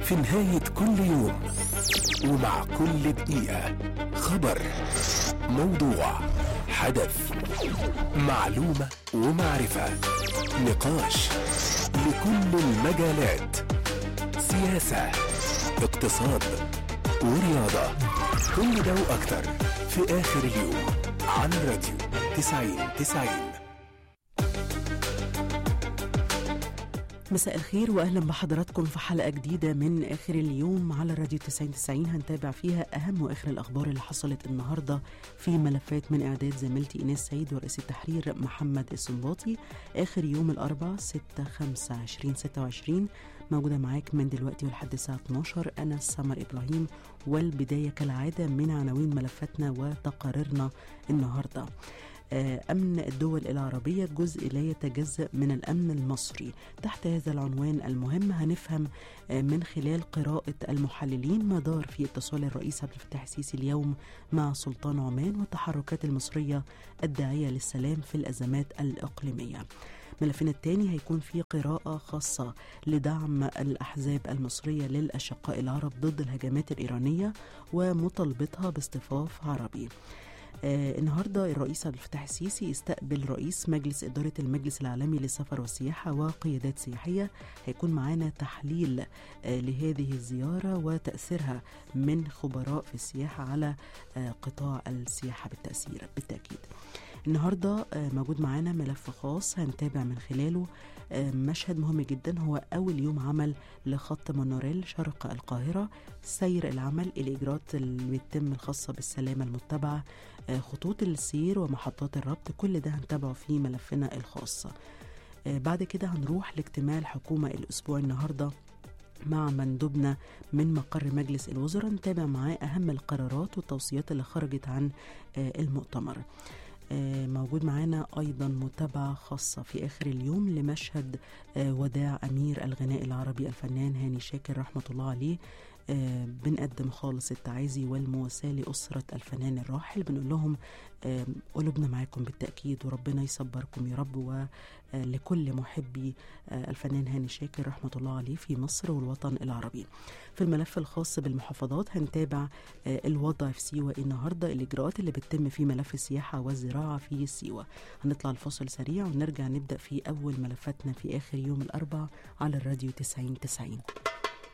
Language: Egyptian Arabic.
في نهاية كل يوم ومع كل دقيقة خبر موضوع حدث معلومة ومعرفة نقاش لكل المجالات سياسة اقتصاد ورياضة كل ده وأكتر في آخر اليوم على الراديو 90 90 مساء الخير واهلا بحضراتكم في حلقه جديده من اخر اليوم على الراديو 90 90 هنتابع فيها اهم واخر الاخبار اللي حصلت النهارده في ملفات من اعداد زميلتي ايناس سيد ورئيس التحرير محمد السنباطي اخر يوم الاربعاء 6 5 2026 موجوده معاك من دلوقتي ولحد الساعه 12 انا سمر ابراهيم والبدايه كالعاده من عناوين ملفاتنا وتقاريرنا النهارده أمن الدول العربية جزء لا يتجزأ من الأمن المصري تحت هذا العنوان المهم هنفهم من خلال قراءة المحللين ما دار في اتصال الرئيس عبد الفتاح السيسي اليوم مع سلطان عمان والتحركات المصرية الداعية للسلام في الأزمات الإقليمية ملفنا الثاني هيكون في قراءة خاصة لدعم الأحزاب المصرية للأشقاء العرب ضد الهجمات الإيرانية ومطالبتها باصطفاف عربي آه النهارده الرئيس عبد الفتاح السيسي استقبل رئيس مجلس اداره المجلس العالمي للسفر والسياحه وقيادات سياحيه هيكون معانا تحليل آه لهذه الزياره وتاثيرها من خبراء في السياحه على آه قطاع السياحه بالتاثير بالتاكيد النهارده موجود معانا ملف خاص هنتابع من خلاله مشهد مهم جدا هو أول يوم عمل لخط مونوريل شرق القاهرة سير العمل الإجراءات اللي بتتم الخاصة بالسلامة المتبعة خطوط السير ومحطات الربط كل ده هنتابعه في ملفنا الخاص بعد كده هنروح لاجتماع الحكومة الأسبوع النهارده مع مندوبنا من مقر مجلس الوزراء نتابع معاه أهم القرارات والتوصيات اللي خرجت عن المؤتمر موجود معانا أيضا متابعة خاصة في آخر اليوم لمشهد وداع أمير الغناء العربي الفنان هاني شاكر رحمة الله عليه بنقدم خالص التعازي والمواساة لأسرة الفنان الراحل بنقول لهم قلوبنا معاكم بالتأكيد وربنا يصبركم يا رب ولكل محبي الفنان هاني شاكر رحمة الله عليه في مصر والوطن العربي في الملف الخاص بالمحافظات هنتابع الوضع في سيوة النهاردة الإجراءات اللي بتتم في ملف السياحة والزراعة في سيوة هنطلع الفاصل سريع ونرجع نبدأ في أول ملفاتنا في آخر يوم الأربع على الراديو 90 90